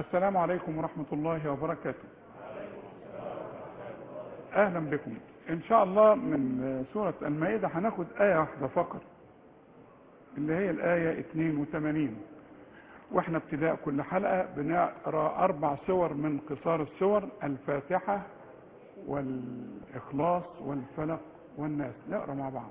السلام عليكم ورحمة الله وبركاته أهلا بكم إن شاء الله من سورة المائدة هناخد آية واحدة فقط اللي هي الآية 82 واحنا ابتداء كل حلقة بنقرأ أربع سور من قصار السور الفاتحة والإخلاص والفلق والناس نقرأ مع بعض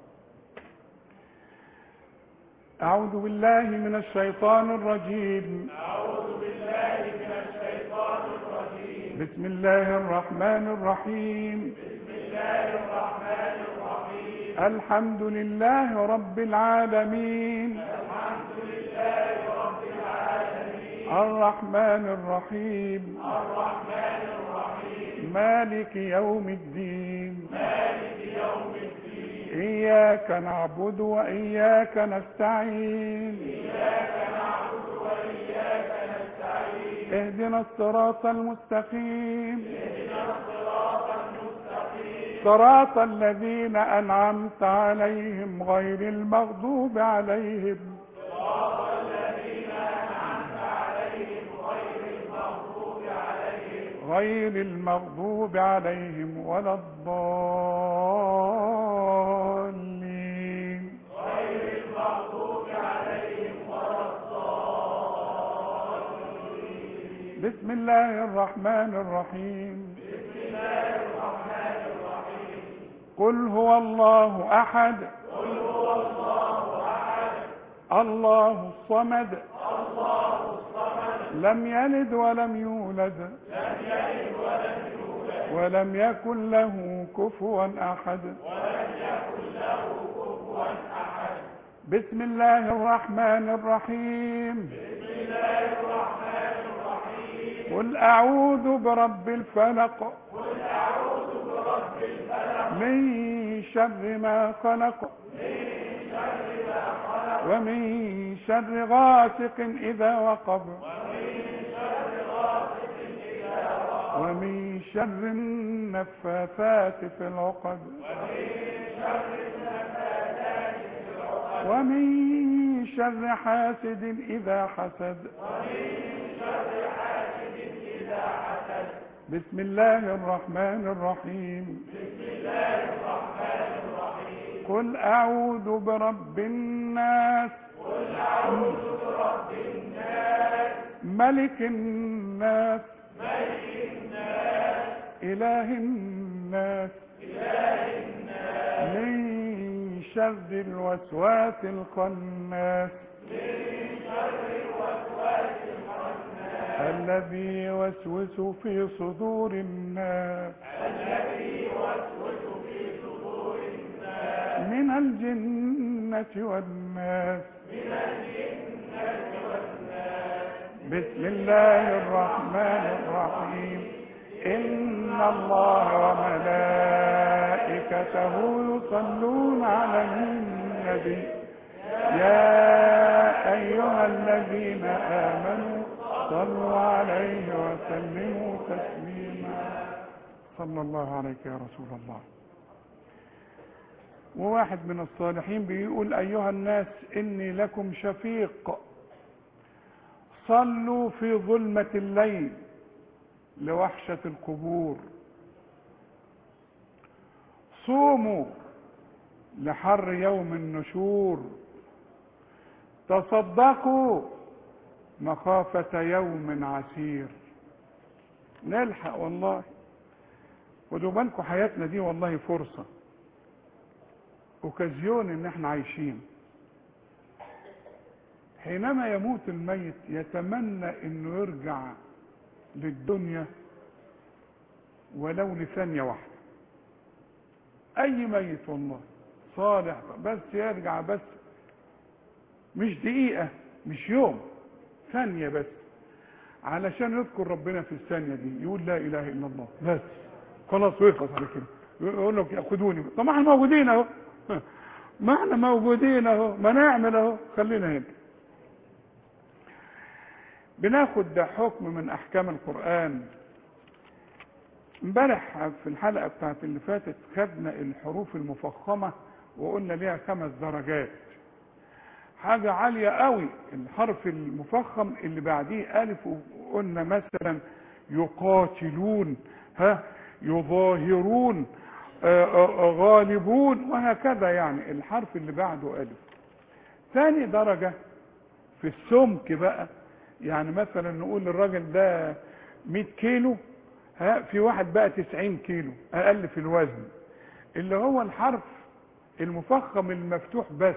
أعوذ بالله من الشيطان الرجيم أعوذ بالله من الشيطان الرجيم بسم الله الرحمن الرحيم بسم الله الرحمن الرحيم الحمد لله رب العالمين الحمد لله رب العالمين الرحمن الرحيم الرحمن الرحيم مالك يوم الدين مالك يوم الدين إياك نعبد وإياك نستعين إياك نعبد وإياك نستعين اهدنا الصراط المستقيم اهدنا الصراط المستقيم صراط الذين أنعمت عليهم غير المغضوب عليهم صراط الذين أنعمت عليهم غير المغضوب عليهم غير المغضوب عليهم ولا الضالين غير المغضوب عليهم ولا بسم الله الرحمن الرحيم بسم الله الرحمن الرحيم قل هو الله أحد قل هو الله أحد الله الصمد الله الصمد لم يلد ولم يولد لم يلد ولم يولد ولم يكن له كفوا أحد ولم يكن له كفوا أحد بسم الله الرحمن الرحيم بسم الله الرحمن الرحيم قل أعوذ برب الفلق قل أعوذ برب الفلق من شر ما خلق من شر ما خلق ومن شر غاسق إذا وقب ومن شر غاسق إذا وقب ومن شر النفاثات في العقد ومن شر النفاثات في العقد ومن شر حاسد إذا حسد ومن شر حاسد إذا حسد بسم الله الرحمن الرحيم بسم الله الرحمن الرحيم قل أعوذ برب الناس قل أعوذ برب الناس ملك الناس ملك الناس إله الناس إله الناس من شر الوسواس الخناس من شر الوسواس الخناس الذي يوسوس في صدور الناس الذي يوسوس في صدور الناس من الجنة والناس من الجنة والناس بسم الله الرحمن الرحيم إن الله وملائكته يصلون على النبي يا أيها الذين آمنوا صلوا عليه وسلموا تسليما صلى الله عليك يا رسول الله وواحد من الصالحين بيقول أيها الناس إني لكم شفيق صلوا في ظلمة الليل لوحشة القبور صوموا لحر يوم النشور تصدقوا مخافة يوم عسير نلحق والله خدوا بالكم حياتنا دي والله فرصة اوكازيون ان احنا عايشين حينما يموت الميت يتمنى انه يرجع للدنيا ولو لثانية واحدة اي ميت والله صالح بس يرجع بس مش دقيقة مش يوم ثانية بس علشان يذكر ربنا في الثانية دي يقول لا اله الا الله بس خلاص ويخلص على كده يقول لك خدوني طب ما احنا موجودين اهو ما احنا موجودين اهو ما نعمل اهو خلينا هنا بناخد حكم من احكام القرآن امبارح في الحلقة بتاعت اللي فاتت خدنا الحروف المفخمة وقلنا ليها خمس درجات حاجة عالية قوي الحرف المفخم اللي بعديه ألف قلنا مثلا يقاتلون ها يظاهرون آه، آه، غالبون وهكذا يعني الحرف اللي بعده ألف ثاني درجة في السمك بقى يعني مثلا نقول للراجل ده 100 كيلو ها في واحد بقى 90 كيلو اقل في الوزن اللي هو الحرف المفخم المفتوح بس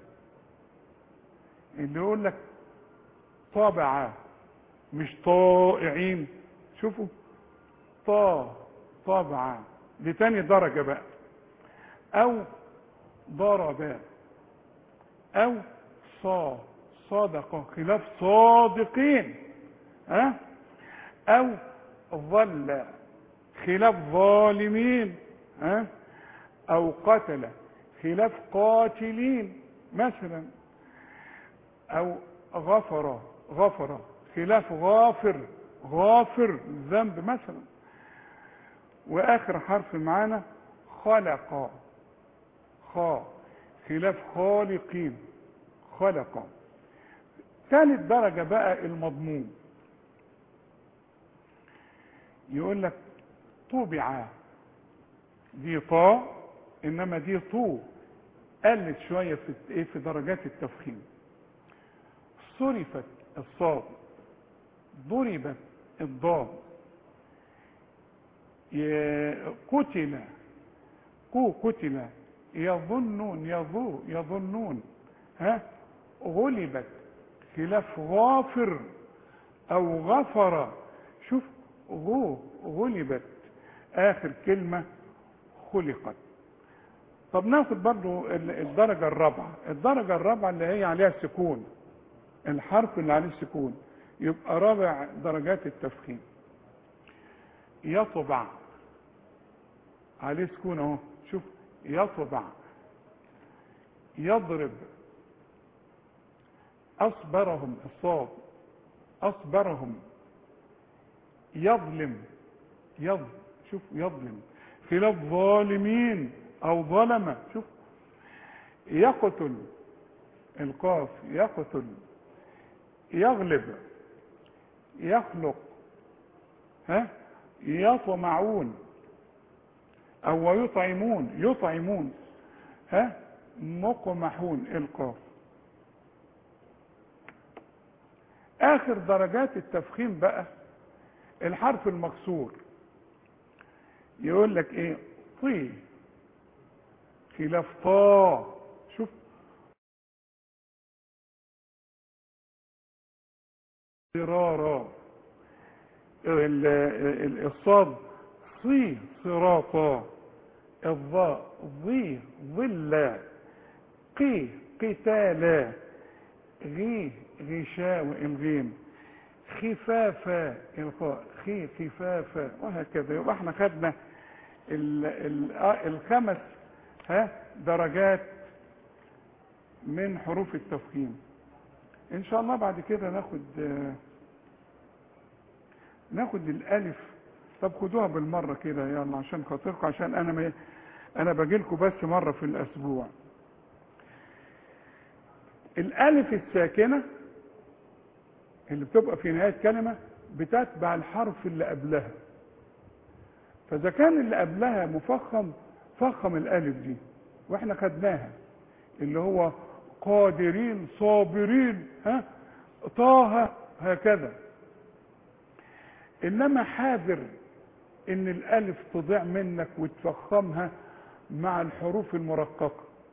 اللي يقول لك طابعة مش طائعين شوفوا طا طابعة دي تاني درجة بقى او ضربا او صا صادق خلاف صادقين ها او ظل خلاف ظالمين ها او قتل خلاف قاتلين مثلا او غفر غفر خلاف غافر غافر ذنب مثلا واخر حرف معانا خلق خا خلاف خالقين خلق ثالث درجة بقى المضمون يقول لك طبع دي طاء انما دي طو قلت شوية في ايه في درجات التفخيم صرفت الصاد ضربت الضاد ي- قتل قو قتل يظنون يظو يظنون ها غلبت خلاف غافر او غفر شوف غو غلبت اخر كلمة خلقت طب ناخد برضو ال- الدرجة الرابعة الدرجة الرابعة اللي هي عليها سكون الحرف اللي عليه سكون يبقى رابع درجات التفخيم يطبع عليه سكون اهو شوف يطبع يضرب اصبرهم الصاد اصبرهم يظلم يظ شوف يظلم خلاف ظالمين او ظلمه شوف يقتل القاف يقتل يغلب يخلق ها يطمعون او يطعمون يطعمون ها مقمحون القاف اخر درجات التفخيم بقى الحرف المكسور يقول لك ايه طي خلاف طا شوف صرارا ال- ال- الصاد صي صراطا الضاء ضي ظلا قي قتالا غي غشاء الغيم خفافا الخاء خي خفافا وهكذا يبقى احنا خدنا ال ال آه الخمس ها درجات من حروف التفخيم ان شاء الله بعد كده ناخد آه، ناخد الالف طب خدوها بالمره كده يلا عشان خاطركم عشان انا ما انا باجي لكم بس مره في الاسبوع الالف الساكنه اللي بتبقى في نهايه كلمه بتتبع الحرف اللي قبلها فاذا كان اللي قبلها مفخم فخم الالف دي واحنا خدناها اللي هو قادرين صابرين ها طه هكذا انما حاذر ان الالف تضيع منك وتفخمها مع الحروف المرققه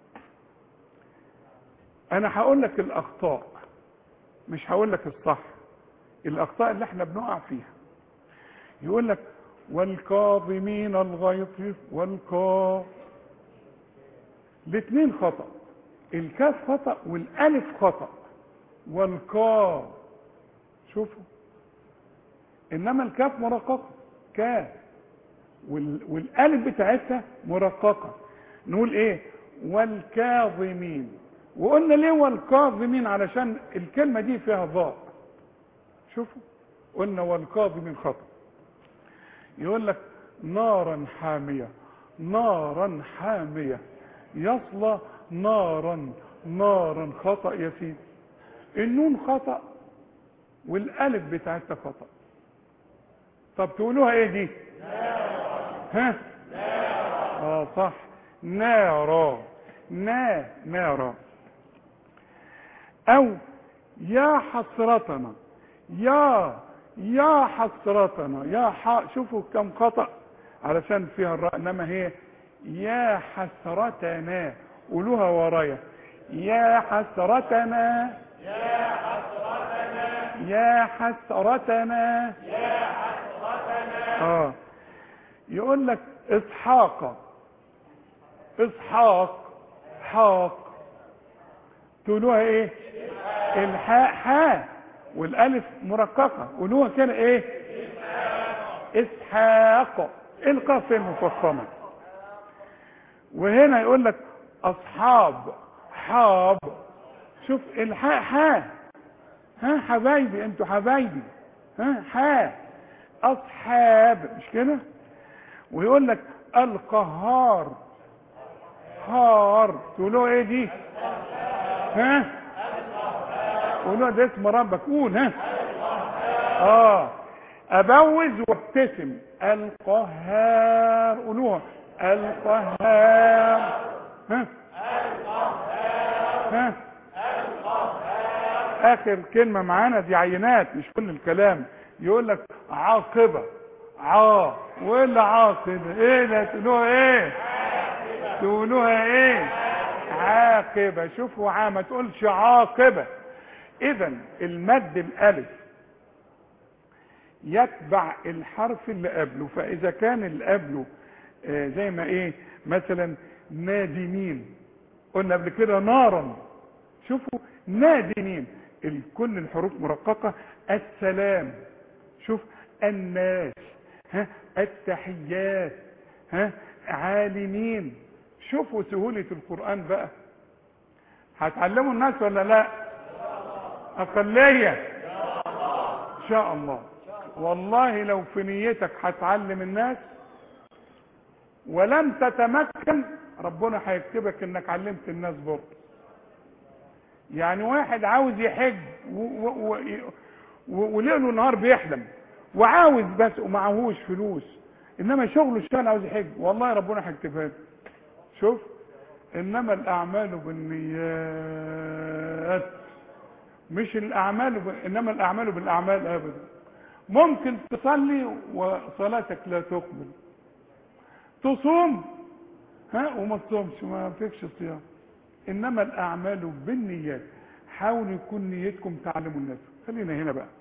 انا هقول لك الاخطاء مش هقول لك الصح الاخطاء اللي احنا بنقع فيها يقول لك والكاظمين الغيظ والكا الاثنين خطأ الكاف خطأ والالف خطأ والكا شوفوا انما الكاف مرققة كاف وال... والالف بتاعتها مرققة نقول ايه والكاظمين وقلنا ليه والكاظمين علشان الكلمة دي فيها ضاء شوفوا قلنا والكاظمين خطأ يقول لك نارا حامية نارا حامية يصلى نارا نارا خطأ يا سيدي النون خطأ والالف بتاعتها خطأ طب تقولوها ايه دي ها اه صح نارا نا نارا او يا حسرتنا يا يا حسرتنا يا ح... شوفوا كم خطأ علشان فيها الراء انما هي يا حسرتنا قولوها ورايا يا حسرتنا يا حسرتنا يا حسرتنا يا حسرتنا اه يقول لك اسحاق اسحاق حاق تقولوها ايه الحاء حاء والالف مرققه قولوها كده ايه اسحاق القاف المفخمه وهنا يقول لك اصحاب حاب شوف الحاء حاء ها حبايبي انتوا حبايبي ها حاء اصحاب مش كده ويقول لك القهار هار تقولوا ايه دي ها قولوا ده اسم ربك قول ها اه ابوز وابتسم القهار قولوها القهار ها ها اخر كلمه معانا دي عينات مش كل الكلام يقول لك عاقبه عا ولا عاقبه ايه ده تقولوها ايه تقولوها ايه عاقبه شوفوا عا ما تقولش عاقبه اذا المد الالف يتبع الحرف اللي قبله فاذا كان اللي قبله آه، زي ما ايه مثلا نادمين قلنا قبل كده نارا شوفوا نادمين ال- كل الحروف مرققه السلام شوف الناس ها التحيات ها عالمين شوفوا سهولة القرآن بقى هتعلموا الناس ولا لا أقلية إن شاء الله والله لو في نيتك هتعلم الناس ولم تتمكن ربنا هيكتبك انك علمت الناس برضه يعني واحد عاوز يحج و- و- و- و- وليله نهار بيحلم وعاوز بس ومعهوش فلوس انما شغله الشغل عاوز يحج والله ربنا هيكتبها له شوف انما الاعمال بالنيات مش الاعمال ب... انما الاعمال بالاعمال ابدا ممكن تصلي وصلاتك لا تقبل تصوم ها وما تصومش ما فيكش صيام انما الاعمال بالنيات حاولوا يكون نيتكم تعلموا الناس خلينا هنا بقى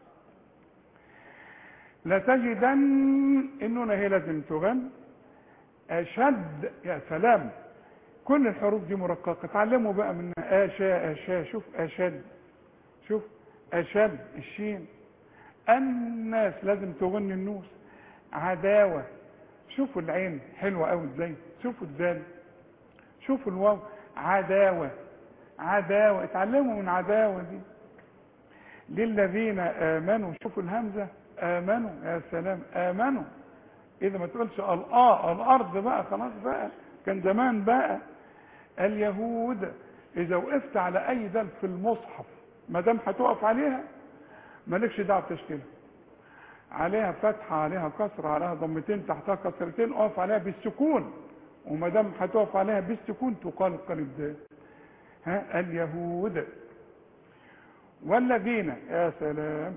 لتجدن اننا هي لازم تغن اشد يا سلام كل الحروف دي مرققه اتعلموا بقى من اشا اشا شوف اشد شوف اشد الشين الناس لازم تغني النوس عداوه شوفوا العين حلوه قوي ازاي شوفوا الدال شوفوا الواو عداوه عداوه اتعلموا من عداوه دي للذين امنوا شوفوا الهمزه امنوا يا سلام امنوا اذا ما تقولش الاه الارض بقى خلاص بقى كان زمان بقى اليهود اذا وقفت على اي دال في المصحف ما دام هتقف عليها مالكش دعوه بتشكيلها عليها فتحه عليها كسره عليها ضمتين تحتها كسرتين اقف عليها بالسكون وما دام هتقف عليها بالسكون تقال قلب دال ها اليهود والذين يا سلام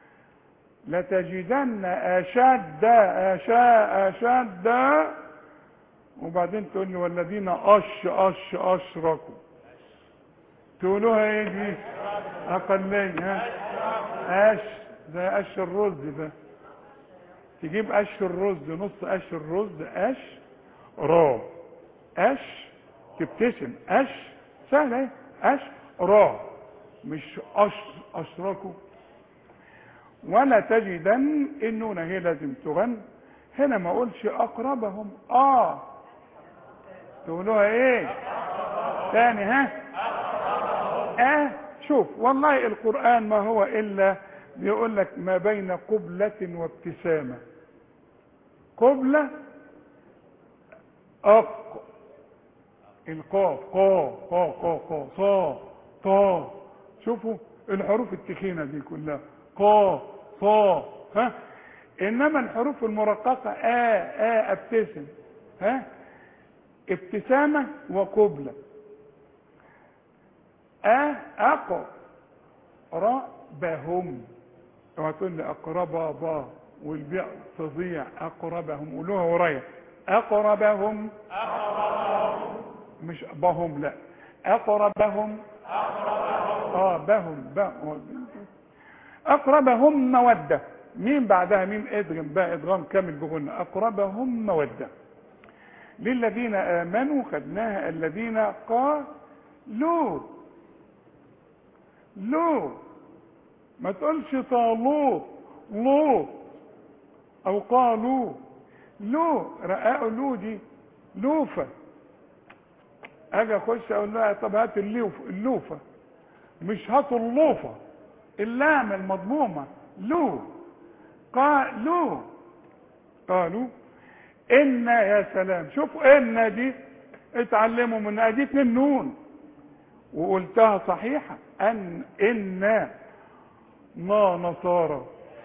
لتجدن اشد اشا اشد وبعدين تقول لي والذين اش اش اشركوا تقولوها ايه دي اقليه ها اش زي اش الرز ده تجيب اش الرز نص اش الرز اش را اش تبتسم اش سهله ايه اش را مش أش اشركوا ولا تجدن النون هي لازم تغن هنا ما اقولش اقربهم اه تقولوها ايه تاني ها اه شوف والله القرآن ما هو الا بيقول لك ما بين قبلة وابتسامة قبلة أق القاف قا قا قا قا صا طا شوفوا الحروف التخينة دي كلها قا صا ها انما الحروف المرققة آ آ ابتسم ها ابتسامة وقبلة آ أق ربهم اوعى تقول لي أقربا با والبيع تضيع أقربهم قولوها ورايا أقربهم مش بهم لا أقربهم اه بهم بهم أقربهم مودة مين بعدها مين ادغم بقى ادغام كامل بغنى أقربهم مودة للذين آمنوا خدناها الذين قالوا لو ما تقولش طالوت لوط او قالوا لو رقاقوا لو دي لوفة اجي اخش اقول لها طب هات اللوف اللوفة مش هاتوا اللوفة اللام المضمومة لو قالوا قالوا ان يا سلام شوفوا ان دي اتعلموا من ادي اتنين نون وقلتها صحيحة ان ان ما نصارى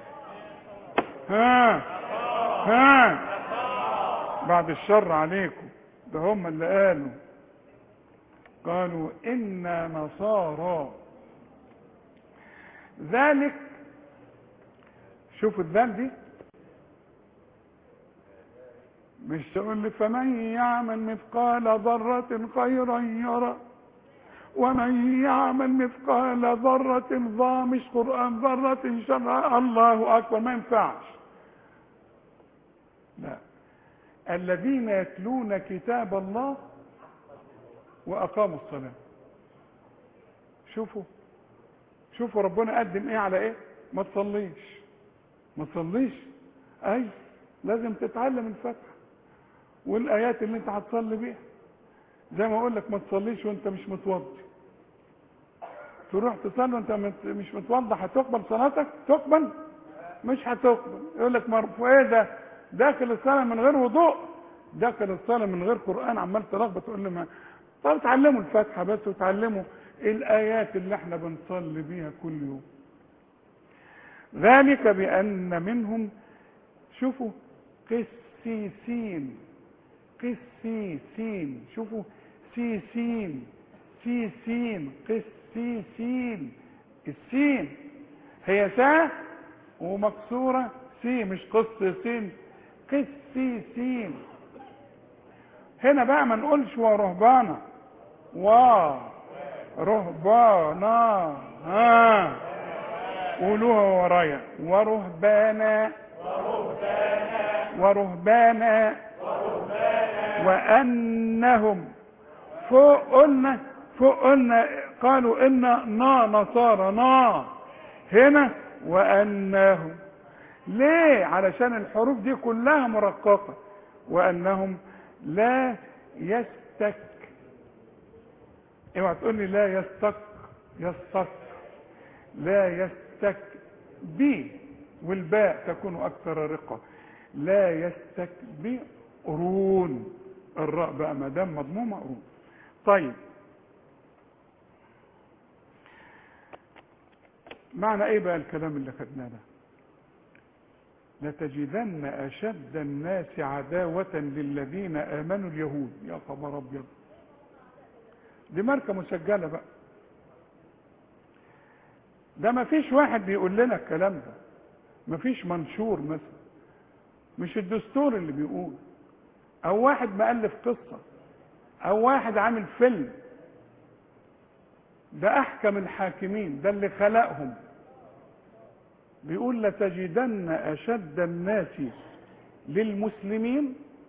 ها ها بعد الشر عليكم ده هم اللي قالوا قالوا إنا نصارى ذلك شوفوا الذال دي مش تقول لي فمن يعمل مثقال ذرة خيرا يرى ومن يعمل مثقال ذرة ضا مش قرآن ذرة شرا الله أكبر ما ينفعش لا الذين يتلون كتاب الله وأقاموا الصلاة شوفوا شوفوا ربنا قدم ايه على ايه ما تصليش ما تصليش اي لازم تتعلم الفتح والايات اللي انت هتصلي بيها زي ما اقول لك ما تصليش وانت مش متوضي تروح تصلي وانت مت- مش متوضى هتقبل صلاتك تقبل مش هتقبل يقول لك مرفوع ايه ده داخل الصلاه من غير وضوء داخل الصلاه من غير قران عمال تلخبط تقول لي ما طب اتعلموا الفاتحه بس وتعلموا الايات اللي احنا بنصلي بيها كل يوم ذلك بان منهم شوفوا قسيسين قسيسين شوفوا سيسين سيسين قسيسين السين هي سا ومكسورة سي مش قسيسين قسيسين هنا بقى ما نقولش ورهبانة و رهبانا ها قولوها ورايا ورهبانا ورهبانا وأنهم فوق قلنا فوق قلنا قالوا إن نا نصارى نا هنا وأنهم ليه علشان الحروف دي كلها مرققة وأنهم لا يستك اوعى تقول لي لا يستك يستك لا يستك بي والباء تكون أكثر رقة لا يستكبرون الراء بقى ما دام مضمومة قرون طيب معنى ايه بقى الكلام اللي خدناه ده لتجدن اشد الناس عداوة للذين امنوا اليهود يا خبر ابيض دي ماركة مسجلة بقى ده ما فيش واحد بيقول لنا الكلام ده ما فيش منشور مثلا مش الدستور اللي بيقول او واحد مؤلف قصة او واحد عامل فيلم ده احكم الحاكمين ده اللي خلقهم بيقول لتجدن اشد الناس للمسلمين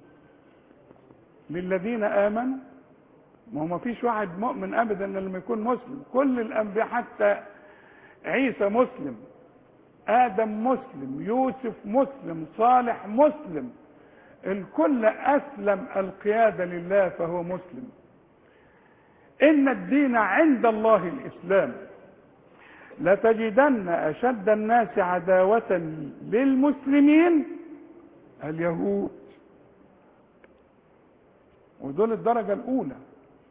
للذين امنوا ما هو ما فيش واحد مؤمن ابدا إلا لما يكون مسلم كل الانبياء حتى عيسى مسلم ادم مسلم يوسف مسلم صالح مسلم الكل اسلم القياده لله فهو مسلم ان الدين عند الله الاسلام لتجدن اشد الناس عداوه للمسلمين اليهود ودول الدرجه الاولى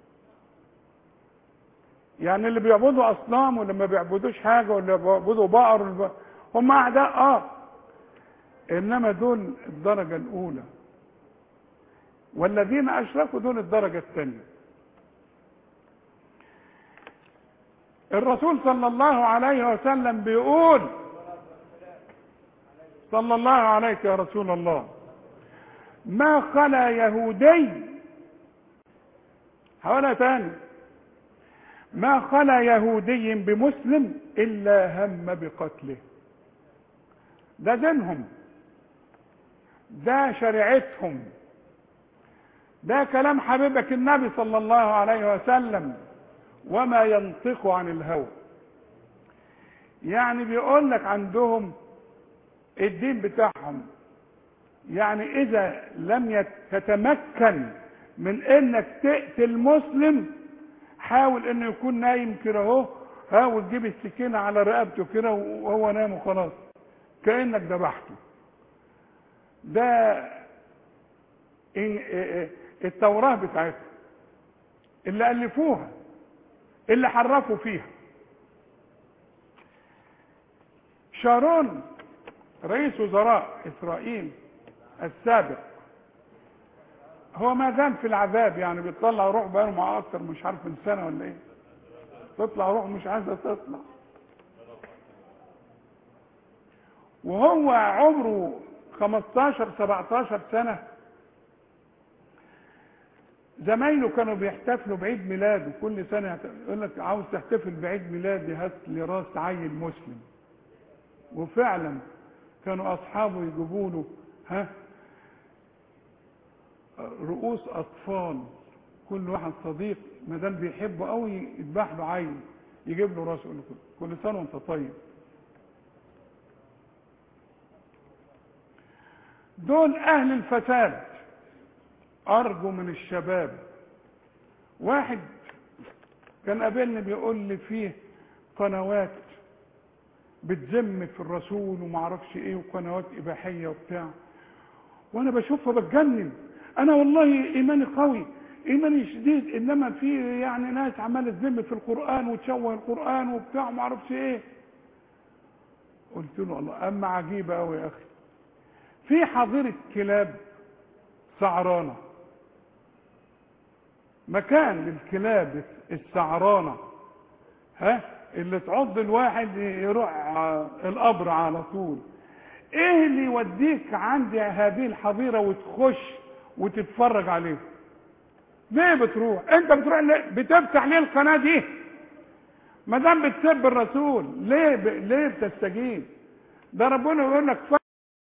يعني اللي بيعبدوا اصنام واللي ما بيعبدوش حاجه واللي بيعبدوا بقر واللي ب- هم اعداء اه انما دول الدرجه الاولى والذين اشركوا دول الدرجه الثانيه الرسول صلى الله عليه وسلم بيقول صلى الله عليك يا رسول الله ما خلا يهودي هقولها تاني ما خلا يهودي بمسلم الا هم بقتله ده دينهم ده شريعتهم ده كلام حبيبك النبي صلى الله عليه وسلم وما ينطق عن الهوى يعني بيقول لك عندهم الدين بتاعهم يعني اذا لم يت- تتمكن من انك تقتل مسلم حاول انه يكون نايم كده اهو ها وتجيب السكينه على رقبته كده وهو نايم وخلاص كانك ذبحته ده إن- إيه- إيه- التوراه بتاعتهم اللي الفوها اللي حرفوا فيها شارون رئيس وزراء اسرائيل السابق هو ما زال في العذاب يعني بيطلع روح بقاله معاه اكتر مش عارف من سنه ولا ايه تطلع روح مش عايزه تطلع وهو عمره 15 17 سنه زمايله كانوا بيحتفلوا بعيد ميلاده كل سنه يحت- يقول لك عاوز تحتفل بعيد ميلادي هات لي راس عيل مسلم وفعلا كانوا اصحابه يجيبوا له ها رؤوس اطفال كل واحد صديق ما دام بيحبه قوي يذبح له عيل يجيب له راسه يقول له كل سنه وانت طيب دول اهل الفساد ارجو من الشباب واحد كان قابلني بيقول لي فيه قنوات بتذم في الرسول وما اعرفش ايه وقنوات اباحيه وبتاع وانا بشوفها بتجنن انا والله ايماني قوي ايماني شديد انما في يعني ناس عماله تذم في القران وتشوه القران وبتاع وما اعرفش ايه قلت له الله اما عجيبه قوي يا اخي في حظيره كلاب سعرانه مكان للكلاب السعرانه ها اللي تعض الواحد يروح ع- القبر على طول ايه اللي يوديك عند هذه الحظيره وتخش وتتفرج عليه ليه بتروح انت بتروح ليه؟ بتفتح ليه القناه دي ما دام بتسب الرسول ليه ب... ليه بتستجيب ده ربنا يقول لك ف...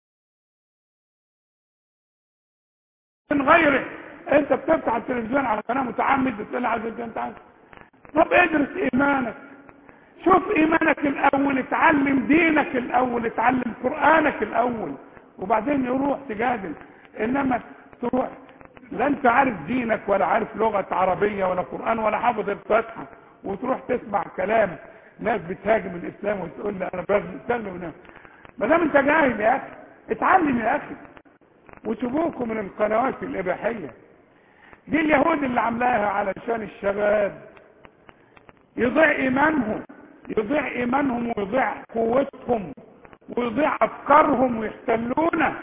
من غيره انت بتفتح التلفزيون على قناه متعمد بتطلع على التلفزيون تعمد. طب ادرس ايمانك شوف ايمانك الاول اتعلم دينك الاول اتعلم قرانك الاول وبعدين يروح تجادل انما تروح لا انت عارف دينك ولا عارف لغه عربيه ولا قران ولا حافظ الفاتحه وتروح تسمع كلام ناس بتهاجم الاسلام وتقول لي انا بتكلم ما دام انت جاهل يا اخي اتعلم يا اخي وسيبوكم من القنوات الاباحيه دي اليهود اللي عاملاها علشان الشباب يضيع ايمانهم يضيع ايمانهم ويضيع قوتهم ويضيع افكارهم ويحتلونا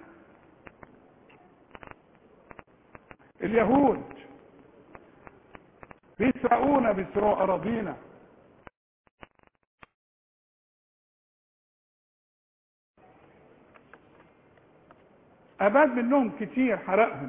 اليهود بيسرقونا بيسرقوا اراضينا اباد منهم كتير حرقهم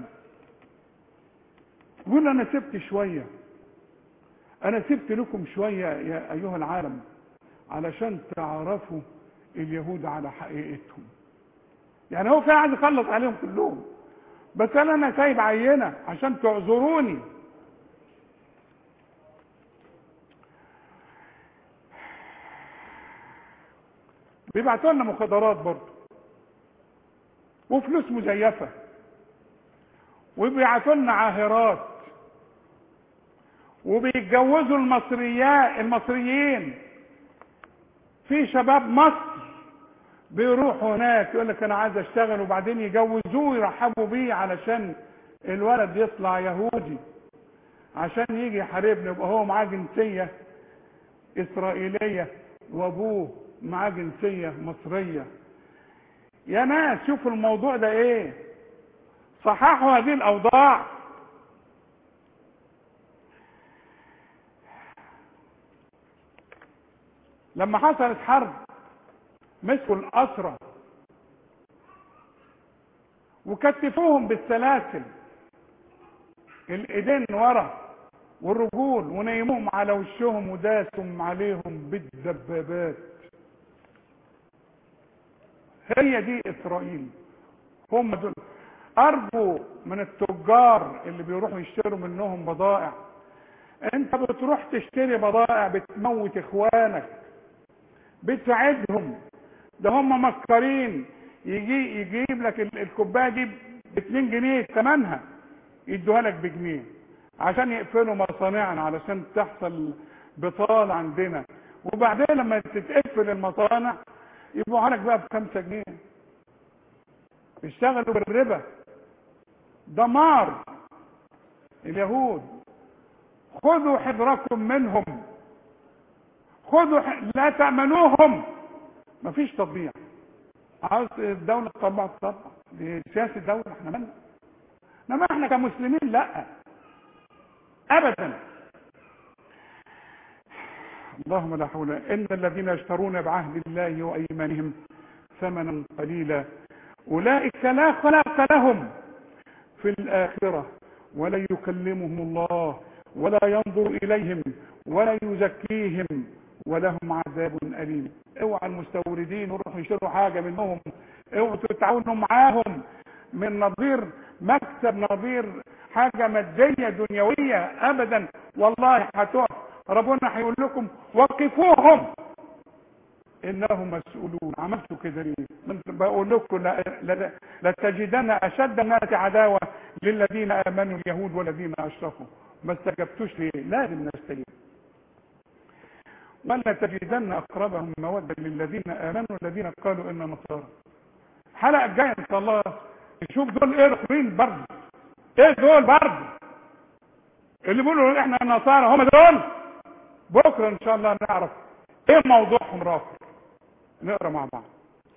يقول انا سبت شويه انا سبت لكم شويه يا ايها العالم علشان تعرفوا اليهود على حقيقتهم يعني هو كان عايز يخلص عليهم كلهم بس انا انا سايب عينه عشان تعذروني بيبعتوا لنا مخدرات برضه وفلوس مزيفه وبيبعتوا لنا عاهرات وبيتجوزوا المصريات المصريين في شباب مصر بيروحوا هناك يقول لك انا عايز اشتغل وبعدين يجوزوه يرحبوا بيه علشان الولد يطلع يهودي عشان يجي يحاربنا يبقى هو معاه جنسيه اسرائيليه وابوه معاه جنسيه مصريه يا ناس شوفوا الموضوع ده ايه صححوا هذه الاوضاع لما حصلت حرب مسكوا الاسرى وكتفوهم بالسلاسل الايدين ورا والرجول ونيموهم على وشهم وداسهم عليهم بالدبابات هي دي اسرائيل هم دول ارجو من التجار اللي بيروحوا يشتروا منهم بضائع انت بتروح تشتري بضائع بتموت اخوانك بتساعدهم ده هم مسكرين يجي يجيب لك ال- الكوبايه دي ب 2 جنيه ثمنها يدوها لك بجنيه عشان يقفلوا مصانعنا علشان تحصل بطاله عندنا وبعدين لما تتقفل المصانع يبيعوها لك بقى بخمسة جنيه بيشتغلوا بالربا دمار اليهود خذوا حذركم منهم خذوا ح... لا تأمنوهم مفيش تطبيع عاوز الدولة تطبع تطبع دي سياسة الدولة احنا مالنا انما احنا كمسلمين لا ابدا اللهم لا حول ان الذين يشترون بعهد الله وايمانهم ثمنا قليلا اولئك لا خلاق لهم في الاخره ولا يكلمهم الله ولا ينظر اليهم ولا يزكيهم ولهم عذاب اليم اوعى المستوردين يروحوا يشتروا حاجه منهم اوعوا تتعاونوا معاهم من نظير مكسب نظير حاجه ماديه دنيويه ابدا والله هتقف ربنا هيقول لكم وقفوهم انهم مسؤولون عملتوا كده ليه من- بقول لكم لا- لا- لتجدن اشد الناس عداوه للذين امنوا اليهود والذين اشركوا ما استجبتوش ليه لازم نستجيب ولا تجدن اقربهم موده للذين امنوا الذين قالوا ان نصارى الحلقه الجايه ان شاء الله نشوف دول ايه رخرين برضه ايه دول برضه اللي بيقولوا احنا نصارى هم دول بكره ان شاء الله نعرف ايه موضوعهم راخر نقرا مع بعض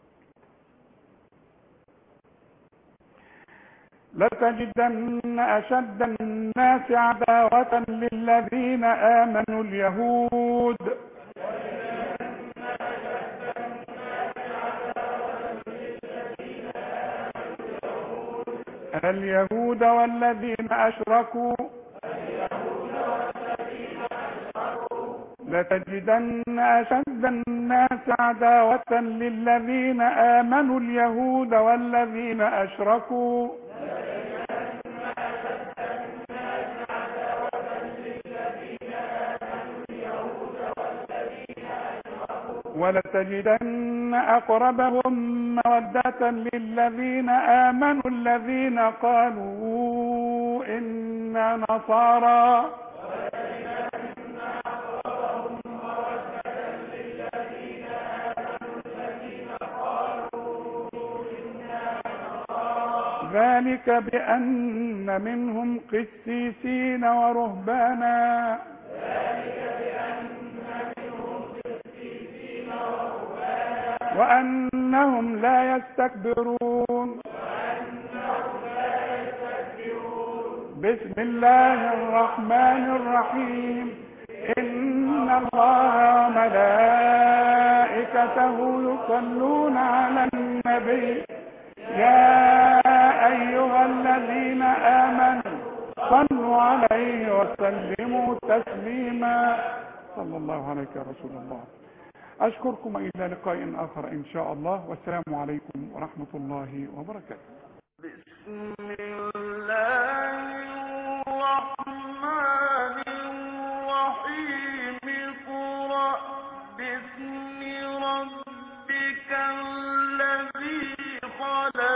لتجدن أشد الناس عداوة للذين آمنوا اليهود اليهود والذين أشركوا لتجدن أشد الناس عداوة للذين آمنوا اليهود والذين أشركوا ولتجدن أقربهم مودة للذين آمنوا الذين قالوا إنا نصارى ذلك بأن منهم قسيسين ورهبانا وأنهم لا يستكبرون بسم الله الرحمن الرحيم إن الله وملائكته يصلون على النبي يا أيها الذين آمنوا صلوا عليه وسلموا تسليما صلى الله عليك يا رسول الله أشكركم إلى لقاء آخر إن شاء الله والسلام عليكم ورحمة الله وبركاته بسم الله الرحمن الرحيم اقرأ باسم ربك الذي خلق